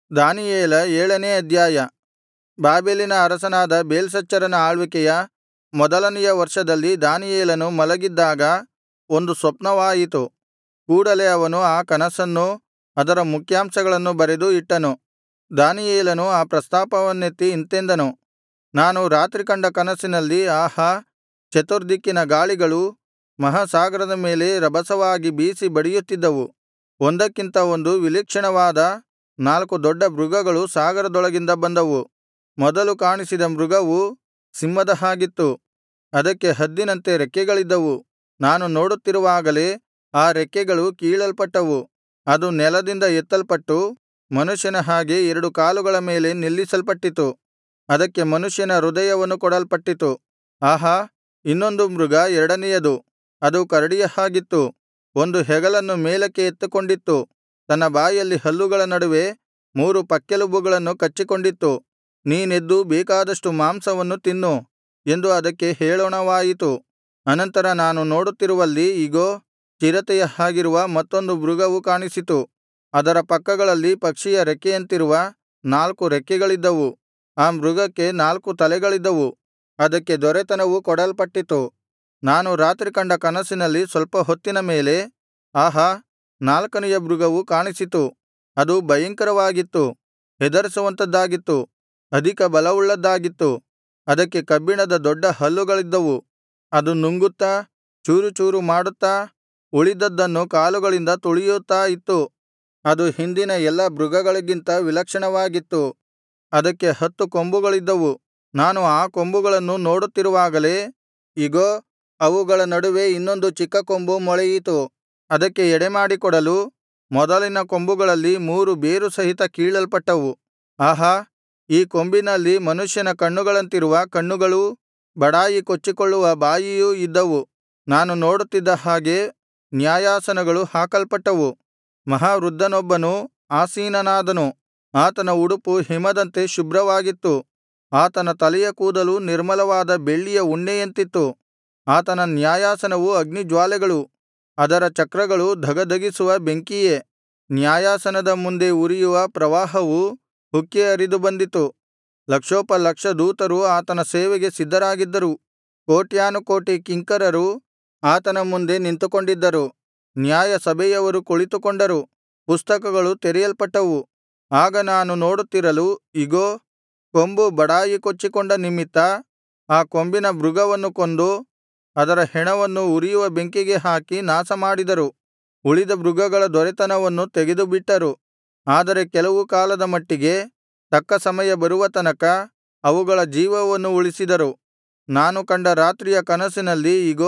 ದಾನಿಯೇಲ ಏಳನೇ ಅಧ್ಯಾಯ ಬಾಬೆಲಿನ ಅರಸನಾದ ಬೇಲ್ಶಚ್ಚರನ ಆಳ್ವಿಕೆಯ ಮೊದಲನೆಯ ವರ್ಷದಲ್ಲಿ ದಾನಿಯೇಲನು ಮಲಗಿದ್ದಾಗ ಒಂದು ಸ್ವಪ್ನವಾಯಿತು ಕೂಡಲೆ ಅವನು ಆ ಕನಸನ್ನೂ ಅದರ ಮುಖ್ಯಾಂಶಗಳನ್ನು ಬರೆದು ಇಟ್ಟನು ದಾನಿಯೇಲನು ಆ ಪ್ರಸ್ತಾಪವನ್ನೆತ್ತಿ ಇಂತೆಂದನು ನಾನು ರಾತ್ರಿ ಕಂಡ ಕನಸಿನಲ್ಲಿ ಆಹಾ ಚತುರ್ದಿಕ್ಕಿನ ಗಾಳಿಗಳು ಮಹಾಸಾಗರದ ಮೇಲೆ ರಭಸವಾಗಿ ಬೀಸಿ ಬಡಿಯುತ್ತಿದ್ದವು ಒಂದಕ್ಕಿಂತ ಒಂದು ವಿಲಕ್ಷಣವಾದ ನಾಲ್ಕು ದೊಡ್ಡ ಮೃಗಗಳು ಸಾಗರದೊಳಗಿಂದ ಬಂದವು ಮೊದಲು ಕಾಣಿಸಿದ ಮೃಗವು ಸಿಂಹದ ಹಾಗಿತ್ತು ಅದಕ್ಕೆ ಹದ್ದಿನಂತೆ ರೆಕ್ಕೆಗಳಿದ್ದವು ನಾನು ನೋಡುತ್ತಿರುವಾಗಲೇ ಆ ರೆಕ್ಕೆಗಳು ಕೀಳಲ್ಪಟ್ಟವು ಅದು ನೆಲದಿಂದ ಎತ್ತಲ್ಪಟ್ಟು ಮನುಷ್ಯನ ಹಾಗೆ ಎರಡು ಕಾಲುಗಳ ಮೇಲೆ ನಿಲ್ಲಿಸಲ್ಪಟ್ಟಿತು ಅದಕ್ಕೆ ಮನುಷ್ಯನ ಹೃದಯವನ್ನು ಕೊಡಲ್ಪಟ್ಟಿತು ಆಹಾ ಇನ್ನೊಂದು ಮೃಗ ಎರಡನೆಯದು ಅದು ಕರಡಿಯ ಹಾಗಿತ್ತು ಒಂದು ಹೆಗಲನ್ನು ಮೇಲಕ್ಕೆ ಎತ್ತಿಕೊಂಡಿತ್ತು ತನ್ನ ಬಾಯಲ್ಲಿ ಹಲ್ಲುಗಳ ನಡುವೆ ಮೂರು ಪಕ್ಕೆಲುಬುಗಳನ್ನು ಕಚ್ಚಿಕೊಂಡಿತ್ತು ನೀನೆದ್ದು ಬೇಕಾದಷ್ಟು ಮಾಂಸವನ್ನು ತಿನ್ನು ಎಂದು ಅದಕ್ಕೆ ಹೇಳೋಣವಾಯಿತು ಅನಂತರ ನಾನು ನೋಡುತ್ತಿರುವಲ್ಲಿ ಇಗೋ ಚಿರತೆಯ ಹಾಗಿರುವ ಮತ್ತೊಂದು ಮೃಗವು ಕಾಣಿಸಿತು ಅದರ ಪಕ್ಕಗಳಲ್ಲಿ ಪಕ್ಷಿಯ ರೆಕ್ಕೆಯಂತಿರುವ ನಾಲ್ಕು ರೆಕ್ಕೆಗಳಿದ್ದವು ಆ ಮೃಗಕ್ಕೆ ನಾಲ್ಕು ತಲೆಗಳಿದ್ದವು ಅದಕ್ಕೆ ದೊರೆತನವು ಕೊಡಲ್ಪಟ್ಟಿತು ನಾನು ರಾತ್ರಿ ಕಂಡ ಕನಸಿನಲ್ಲಿ ಸ್ವಲ್ಪ ಹೊತ್ತಿನ ಮೇಲೆ ಆಹಾ ನಾಲ್ಕನೆಯ ಮೃಗವು ಕಾಣಿಸಿತು ಅದು ಭಯಂಕರವಾಗಿತ್ತು ಹೆದರಿಸುವಂಥದ್ದಾಗಿತ್ತು ಅಧಿಕ ಬಲವುಳ್ಳದ್ದಾಗಿತ್ತು ಅದಕ್ಕೆ ಕಬ್ಬಿಣದ ದೊಡ್ಡ ಹಲ್ಲುಗಳಿದ್ದವು ಅದು ನುಂಗುತ್ತಾ ಚೂರುಚೂರು ಮಾಡುತ್ತಾ ಉಳಿದದ್ದನ್ನು ಕಾಲುಗಳಿಂದ ತುಳಿಯುತ್ತಾ ಇತ್ತು ಅದು ಹಿಂದಿನ ಎಲ್ಲಾ ಮೃಗಗಳಿಗಿಂತ ವಿಲಕ್ಷಣವಾಗಿತ್ತು ಅದಕ್ಕೆ ಹತ್ತು ಕೊಂಬುಗಳಿದ್ದವು ನಾನು ಆ ಕೊಂಬುಗಳನ್ನು ನೋಡುತ್ತಿರುವಾಗಲೇ ಇಗೋ ಅವುಗಳ ನಡುವೆ ಇನ್ನೊಂದು ಚಿಕ್ಕ ಕೊಂಬು ಮೊಳೆಯಿತು ಅದಕ್ಕೆ ಎಡೆಮಾಡಿಕೊಡಲು ಮೊದಲಿನ ಕೊಂಬುಗಳಲ್ಲಿ ಮೂರು ಬೇರು ಸಹಿತ ಕೀಳಲ್ಪಟ್ಟವು ಆಹಾ ಈ ಕೊಂಬಿನಲ್ಲಿ ಮನುಷ್ಯನ ಕಣ್ಣುಗಳಂತಿರುವ ಕಣ್ಣುಗಳೂ ಬಡಾಯಿ ಕೊಚ್ಚಿಕೊಳ್ಳುವ ಬಾಯಿಯೂ ಇದ್ದವು ನಾನು ನೋಡುತ್ತಿದ್ದ ಹಾಗೆ ನ್ಯಾಯಾಸನಗಳು ಹಾಕಲ್ಪಟ್ಟವು ಮಹಾವೃದ್ಧನೊಬ್ಬನು ಆಸೀನನಾದನು ಆತನ ಉಡುಪು ಹಿಮದಂತೆ ಶುಭ್ರವಾಗಿತ್ತು ಆತನ ತಲೆಯ ಕೂದಲು ನಿರ್ಮಲವಾದ ಬೆಳ್ಳಿಯ ಉಣ್ಣೆಯಂತಿತ್ತು ಆತನ ನ್ಯಾಯಾಸನವು ಅಗ್ನಿಜ್ವಾಲೆಗಳು ಅದರ ಚಕ್ರಗಳು ಧಗಧಗಿಸುವ ಬೆಂಕಿಯೇ ನ್ಯಾಯಾಸನದ ಮುಂದೆ ಉರಿಯುವ ಪ್ರವಾಹವು ಉಕ್ಕಿ ಹರಿದು ಬಂದಿತು ಲಕ್ಷೋಪಲಕ್ಷ ದೂತರು ಆತನ ಸೇವೆಗೆ ಸಿದ್ಧರಾಗಿದ್ದರು ಕೋಟ್ಯಾನುಕೋಟಿ ಕಿಂಕರರು ಆತನ ಮುಂದೆ ನಿಂತುಕೊಂಡಿದ್ದರು ನ್ಯಾಯಸಭೆಯವರು ಕುಳಿತುಕೊಂಡರು ಪುಸ್ತಕಗಳು ತೆರೆಯಲ್ಪಟ್ಟವು ಆಗ ನಾನು ನೋಡುತ್ತಿರಲು ಇಗೋ ಕೊಂಬು ಬಡಾಯಿ ಕೊಚ್ಚಿಕೊಂಡ ನಿಮಿತ್ತ ಆ ಕೊಂಬಿನ ಮೃಗವನ್ನು ಕೊಂದು ಅದರ ಹೆಣವನ್ನು ಉರಿಯುವ ಬೆಂಕಿಗೆ ಹಾಕಿ ನಾಶಮಾಡಿದರು ಉಳಿದ ಮೃಗಗಳ ದೊರೆತನವನ್ನು ತೆಗೆದುಬಿಟ್ಟರು ಆದರೆ ಕೆಲವು ಕಾಲದ ಮಟ್ಟಿಗೆ ತಕ್ಕ ಸಮಯ ಬರುವ ತನಕ ಅವುಗಳ ಜೀವವನ್ನು ಉಳಿಸಿದರು ನಾನು ಕಂಡ ರಾತ್ರಿಯ ಕನಸಿನಲ್ಲಿ ಇಗೋ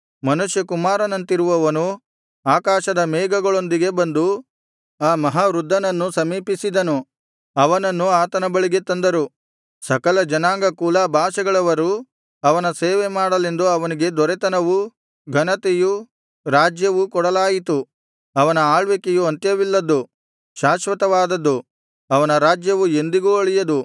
ಮನುಷ್ಯಕುಮಾರನಂತಿರುವವನು ಆಕಾಶದ ಮೇಘಗಳೊಂದಿಗೆ ಬಂದು ಆ ಮಹಾವೃದ್ಧನನ್ನು ಸಮೀಪಿಸಿದನು ಅವನನ್ನು ಆತನ ಬಳಿಗೆ ತಂದರು ಸಕಲ ಜನಾಂಗ ಕುಲ ಭಾಷೆಗಳವರು ಅವನ ಸೇವೆ ಮಾಡಲೆಂದು ಅವನಿಗೆ ದೊರೆತನವೂ ಘನತೆಯೂ ರಾಜ್ಯವೂ ಕೊಡಲಾಯಿತು ಅವನ ಆಳ್ವಿಕೆಯು ಅಂತ್ಯವಿಲ್ಲದ್ದು ಶಾಶ್ವತವಾದದ್ದು ಅವನ ರಾಜ್ಯವು ಎಂದಿಗೂ ಅಳಿಯದು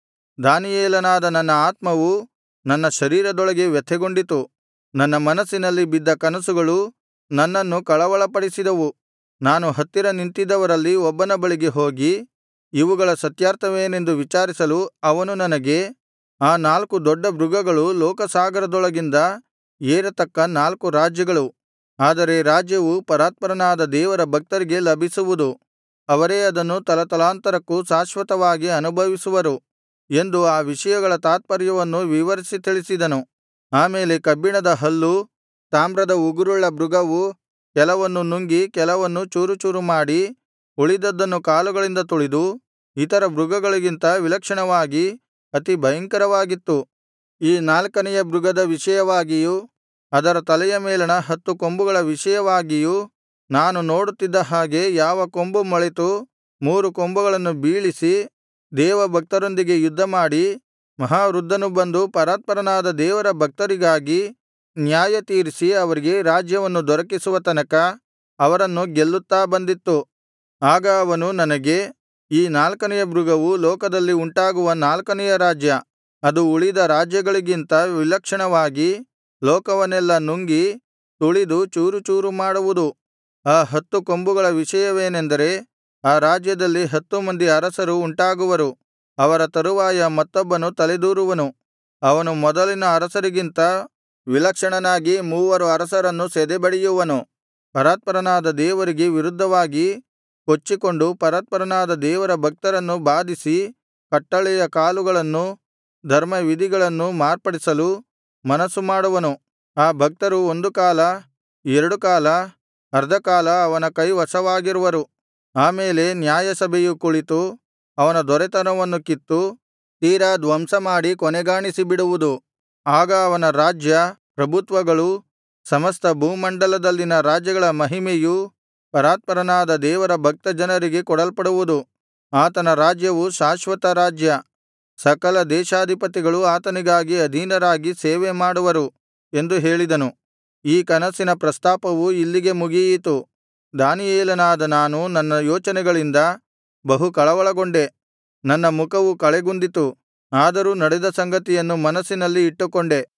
ದಾನಿಯೇಲನಾದ ನನ್ನ ಆತ್ಮವು ನನ್ನ ಶರೀರದೊಳಗೆ ವ್ಯಥೆಗೊಂಡಿತು ನನ್ನ ಮನಸ್ಸಿನಲ್ಲಿ ಬಿದ್ದ ಕನಸುಗಳು ನನ್ನನ್ನು ಕಳವಳಪಡಿಸಿದವು ನಾನು ಹತ್ತಿರ ನಿಂತಿದ್ದವರಲ್ಲಿ ಒಬ್ಬನ ಬಳಿಗೆ ಹೋಗಿ ಇವುಗಳ ಸತ್ಯಾರ್ಥವೇನೆಂದು ವಿಚಾರಿಸಲು ಅವನು ನನಗೆ ಆ ನಾಲ್ಕು ದೊಡ್ಡ ಮೃಗಗಳು ಲೋಕಸಾಗರದೊಳಗಿಂದ ಏರತಕ್ಕ ನಾಲ್ಕು ರಾಜ್ಯಗಳು ಆದರೆ ರಾಜ್ಯವು ಪರಾತ್ಪರನಾದ ದೇವರ ಭಕ್ತರಿಗೆ ಲಭಿಸುವುದು ಅವರೇ ಅದನ್ನು ತಲತಲಾಂತರಕ್ಕೂ ಶಾಶ್ವತವಾಗಿ ಅನುಭವಿಸುವರು ಎಂದು ಆ ವಿಷಯಗಳ ತಾತ್ಪರ್ಯವನ್ನು ವಿವರಿಸಿ ತಿಳಿಸಿದನು ಆಮೇಲೆ ಕಬ್ಬಿಣದ ಹಲ್ಲು ತಾಮ್ರದ ಉಗುರುಳ್ಳ ಮೃಗವು ಕೆಲವನ್ನು ನುಂಗಿ ಕೆಲವನ್ನು ಚೂರುಚೂರು ಮಾಡಿ ಉಳಿದದ್ದನ್ನು ಕಾಲುಗಳಿಂದ ತುಳಿದು ಇತರ ಮೃಗಗಳಿಗಿಂತ ವಿಲಕ್ಷಣವಾಗಿ ಅತಿ ಭಯಂಕರವಾಗಿತ್ತು ಈ ನಾಲ್ಕನೆಯ ಮೃಗದ ವಿಷಯವಾಗಿಯೂ ಅದರ ತಲೆಯ ಮೇಲಣ ಹತ್ತು ಕೊಂಬುಗಳ ವಿಷಯವಾಗಿಯೂ ನಾನು ನೋಡುತ್ತಿದ್ದ ಹಾಗೆ ಯಾವ ಕೊಂಬು ಮೊಳೆತು ಮೂರು ಕೊಂಬುಗಳನ್ನು ಬೀಳಿಸಿ ದೇವಭಕ್ತರೊಂದಿಗೆ ಯುದ್ಧಮಾಡಿ ಮಹಾವೃದ್ಧನು ಬಂದು ಪರಾತ್ಪರನಾದ ದೇವರ ಭಕ್ತರಿಗಾಗಿ ನ್ಯಾಯತೀರಿಸಿ ಅವರಿಗೆ ರಾಜ್ಯವನ್ನು ದೊರಕಿಸುವ ತನಕ ಅವರನ್ನು ಗೆಲ್ಲುತ್ತಾ ಬಂದಿತ್ತು ಆಗ ಅವನು ನನಗೆ ಈ ನಾಲ್ಕನೆಯ ಮೃಗವು ಲೋಕದಲ್ಲಿ ಉಂಟಾಗುವ ನಾಲ್ಕನೆಯ ರಾಜ್ಯ ಅದು ಉಳಿದ ರಾಜ್ಯಗಳಿಗಿಂತ ವಿಲಕ್ಷಣವಾಗಿ ಲೋಕವನ್ನೆಲ್ಲಾ ನುಂಗಿ ತುಳಿದು ಚೂರುಚೂರು ಮಾಡುವುದು ಆ ಹತ್ತು ಕೊಂಬುಗಳ ವಿಷಯವೇನೆಂದರೆ ಆ ರಾಜ್ಯದಲ್ಲಿ ಹತ್ತು ಮಂದಿ ಅರಸರು ಉಂಟಾಗುವರು ಅವರ ತರುವಾಯ ಮತ್ತೊಬ್ಬನು ತಲೆದೋರುವನು ಅವನು ಮೊದಲಿನ ಅರಸರಿಗಿಂತ ವಿಲಕ್ಷಣನಾಗಿ ಮೂವರು ಅರಸರನ್ನು ಸದೆಬಡೆಯುವನು ಪರಾತ್ಪರನಾದ ದೇವರಿಗೆ ವಿರುದ್ಧವಾಗಿ ಕೊಚ್ಚಿಕೊಂಡು ಪರಾತ್ಪರನಾದ ದೇವರ ಭಕ್ತರನ್ನು ಬಾಧಿಸಿ ಕಟ್ಟಳೆಯ ಕಾಲುಗಳನ್ನೂ ಧರ್ಮವಿಧಿಗಳನ್ನೂ ಮಾರ್ಪಡಿಸಲು ಮನಸ್ಸು ಮಾಡುವನು ಆ ಭಕ್ತರು ಒಂದು ಕಾಲ ಎರಡು ಕಾಲ ಅರ್ಧಕಾಲ ಅವನ ಕೈವಶವಾಗಿರುವರು ಆಮೇಲೆ ನ್ಯಾಯಸಭೆಯು ಕುಳಿತು ಅವನ ದೊರೆತನವನ್ನು ಕಿತ್ತು ತೀರಾ ಧ್ವಂಸಮಾಡಿ ಕೊನೆಗಾಣಿಸಿಬಿಡುವುದು ಆಗ ಅವನ ರಾಜ್ಯ ಪ್ರಭುತ್ವಗಳೂ ಸಮಸ್ತ ಭೂಮಂಡಲದಲ್ಲಿನ ರಾಜ್ಯಗಳ ಮಹಿಮೆಯೂ ಪರಾತ್ಪರನಾದ ದೇವರ ಭಕ್ತಜನರಿಗೆ ಕೊಡಲ್ಪಡುವುದು ಆತನ ರಾಜ್ಯವು ಶಾಶ್ವತ ರಾಜ್ಯ ಸಕಲ ದೇಶಾಧಿಪತಿಗಳು ಆತನಿಗಾಗಿ ಅಧೀನರಾಗಿ ಸೇವೆ ಮಾಡುವರು ಎಂದು ಹೇಳಿದನು ಈ ಕನಸಿನ ಪ್ರಸ್ತಾಪವು ಇಲ್ಲಿಗೆ ಮುಗಿಯಿತು ದಾನಿಯೇಲನಾದ ನಾನು ನನ್ನ ಯೋಚನೆಗಳಿಂದ ಬಹು ಕಳವಳಗೊಂಡೆ ನನ್ನ ಮುಖವು ಕಳೆಗುಂದಿತು ಆದರೂ ನಡೆದ ಸಂಗತಿಯನ್ನು ಮನಸ್ಸಿನಲ್ಲಿ ಇಟ್ಟುಕೊಂಡೆ